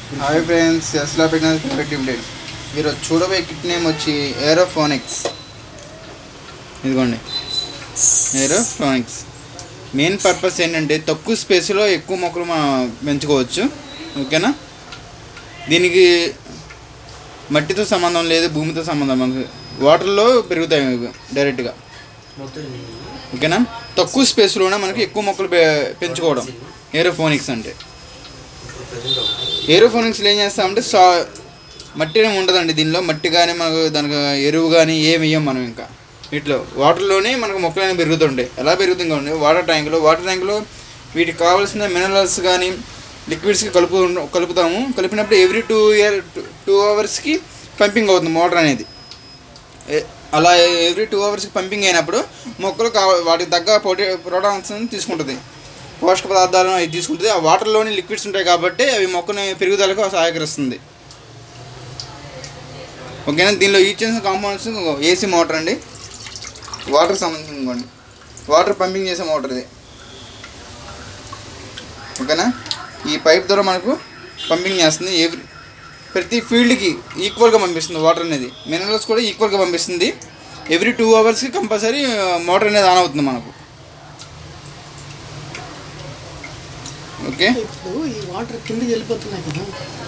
hi friends Esla technology private limited మీరు చూడబోయే kit name వచ్చి ఏరోఫోనిక్స్ ఇదిగోండి ఏరోఫోనిక్స్ మెయిన్ పర్పస్ ఏంటంటే తక్కువ స్పేస్లో ఎక్కువ మొక్కలు మనం పెంచుకోవచ్చు ఓకేనా దీనికి మట్టితో సంబంధం లేదు భూమితో సంబంధం మనకు వాటర్లో పెరుగుతాయి ఇవి డైరెక్ట్గా ఓకేనా తక్కువ స్పేస్లోనే మనకి ఎక్కువ మొక్కలు పె- పెంచుకోవడం ఏరోఫోనిక్స్ అంటే ఏరోఫోనిక్స్లో ఏం చేస్తామంటే సా మట్టి ఏమి ఉండదండి దీనిలో మట్టి కానీ మనకు దానికి ఎరువు కానీ ఏమి వేయం మనం ఇంకా వీటిలో వాటర్లోనే మనకు మొక్కలు అనేవి పెరుగుతుంటాయి ఎలా పెరుగుతుంది కావండి వాటర్ ట్యాంకులో వాటర్ ట్యాంకులో వీటికి కావాల్సిన మినరల్స్ కానీ లిక్విడ్స్కి కలుపు కలుపుతాము కలిపినప్పుడు ఎవ్రీ టూ ఇయర్ టూ అవర్స్కి పంపింగ్ అవుతుంది మోటార్ అనేది ఏ- అలా ఎవ్రీ టూ అవర్స్కి పంపింగ్ అయినప్పుడు మొక్కలు కావ వాటికి తగ్గ పొటి ప్రోటాన్స్ తీసుకుంటుంది పోషక పదార్థాలను అవి తీసుకుంటుంది ఆ వాటర్లోని లిక్విడ్స్ ఉంటాయి కాబట్టి అవి మొక్కని పెరుగుదలకు సహాయకరిస్తుంది ఓకేనా దీనిలో యూజ్ చేసిన కాంపౌండ్స్ ఏసీ మోటార్ అండి వాటర్ సంబంధించి ఇంకోండి వాటర్ పంపింగ్ చేసే మోటార్ ఇది ఓకేనా ఈ పైప్ ద్వారా మనకు పంపింగ్ చేస్తుంది ఎవ్రీ ప్రతి ఫీల్డ్కి ఈక్వల్గా పంపిస్తుంది వాటర్ అనేది మినరల్స్ కూడా ఈక్వల్గా పంపిస్తుంది ఎవ్రీ టూ అవర్స్కి కంపల్సరీ మోటార్ అనేది ఆన్ అవుతుంది మనకు ఓకే ఇప్పుడు ఈ వాటర్ కిందకి వెళ్ళిపోతున్నాయి కదా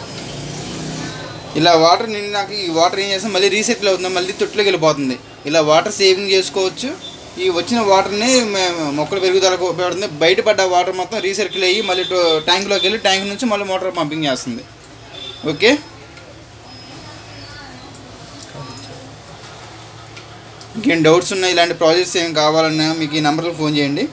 ఇలా వాటర్ నిండినాక ఈ వాటర్ ఏం చేస్తాం మళ్ళీ రీసైకిల్ అవుతుంది మళ్ళీ తొట్టులోకి వెళ్ళిపోతుంది ఇలా వాటర్ సేవింగ్ చేసుకోవచ్చు ఈ వచ్చిన వాటర్ని మే- మొక్కల పెరుగుదలకు ఉపయోగపడుతుంది బయటపడ్డ వాటర్ మొత్తం రీసైకిల్ అయ్యి మళ్ళీ టో- ట్యాంక్లోకి వెళ్ళి ట్యాంక్ నుంచి మళ్ళీ మోటార్ పంపింగ్ చేస్తుంది ఓకే ఇంకేం డౌట్స్ ఉన్నాయి ఇలాంటి ప్రాజెక్ట్స్ ఏమి కావాలన్నా మీకు ఈ నెంబర్కి ఫోన్ చేయండి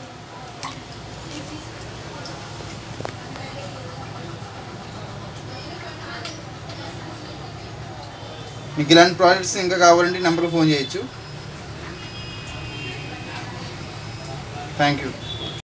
మీకు ఇలాంటి ప్రాజెక్ట్స్ ఇంకా కావాలంటే ఈ నెంబర్కి ఫోన్ చేయొచ్చు థ్యాంక్ యూ